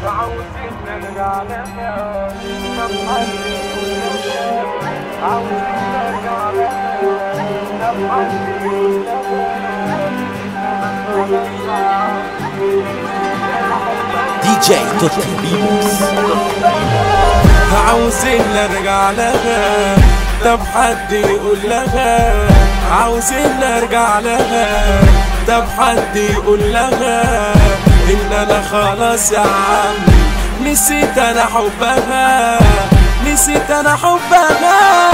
عاوزين نرجع لها طب حد يقول لها عاوزين نرجع لها طب حد يقول دي جي توتي بيبوس عاوزين نرجع لها طب حد يقول لها عاوزين نرجع لها طب حد يقول لها ان انا خلاص يا عم نسيت انا حبها نسيت انا حبها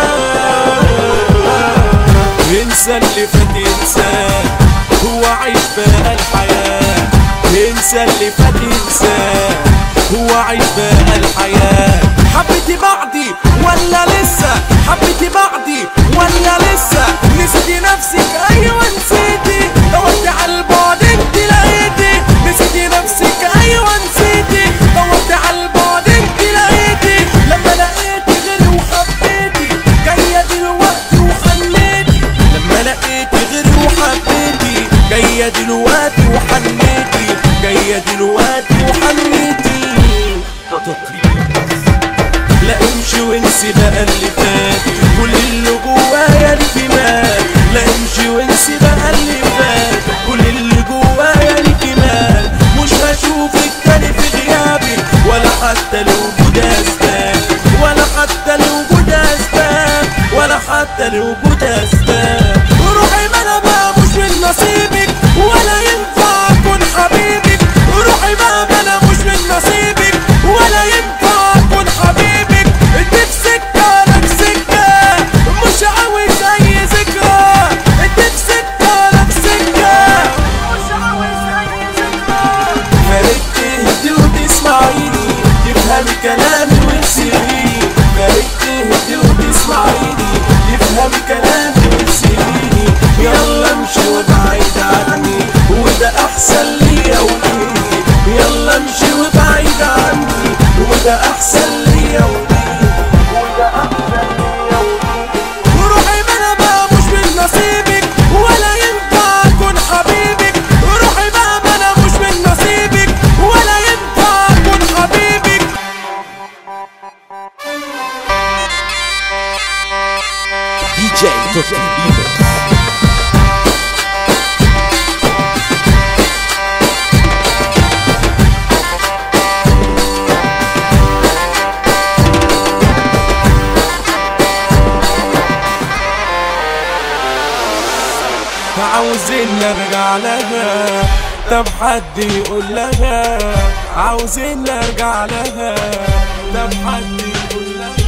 انسى اللي فات انساه هو عيب بقى الحياة انسى اللي فات انساه هو عيب بقى الحياة حبيتي بعدي ولا لسه حبيتي بعدي ولا لسه نسيتي نفسك ايوه نسيتي دورت على البعد انت لقيتي نسيتي نفسك ايوه نسيتي دورت على البعد انت لقيتي لما لقيتي غيري وحبيتي جايه دلوقتي وحنيتي لما لقيتي غيري وحبيتي جايه دلوقتي وحنيتي جايه دلوقتي وحنيتي لا امشي وانسي بقى اللي فات كل اللي جوايا ليكي مات لا امشي وانسي بقى اللي فات كل اللي جوايا ليكي مات مش هشوفك تاني في غيابك ولا حتى لوجود اسباب ولا حتى لوجود اسباب ولا حتى لوجود اسباب روحي ما انا بقى مش من نصيبك ولا ينفع اكون حبيبك روحي بقى ما انا مش من نصيبك ولا ينفع اكون حبيبك انت في سكه انا في سكه مش عاوز اي ذكرى انت في سكه انا في سكه مش عاوز اي ذكرى فارق تهدي وتسمعيني تفهمي كلامي وتسيبيني فارق تهدي وتسمعيني تفهمي كلامي وتسيبيني يلا امشي وابعد عني وده احسن ليا وليكي يلا امشي وابعد عني وده احسن ليا وليكي وده احسن ليا وليكي وروحي ما انا بقى مش من نصيبك ولا ينفع اكون حبيبك روحي بقى ما انا مش من نصيبك ولا ينفع اكون حبيبك دي جي توتي بيبوس عاوزين نرجع لها طب حد يقول لها عاوزين نرجع لها طب حد يقول لها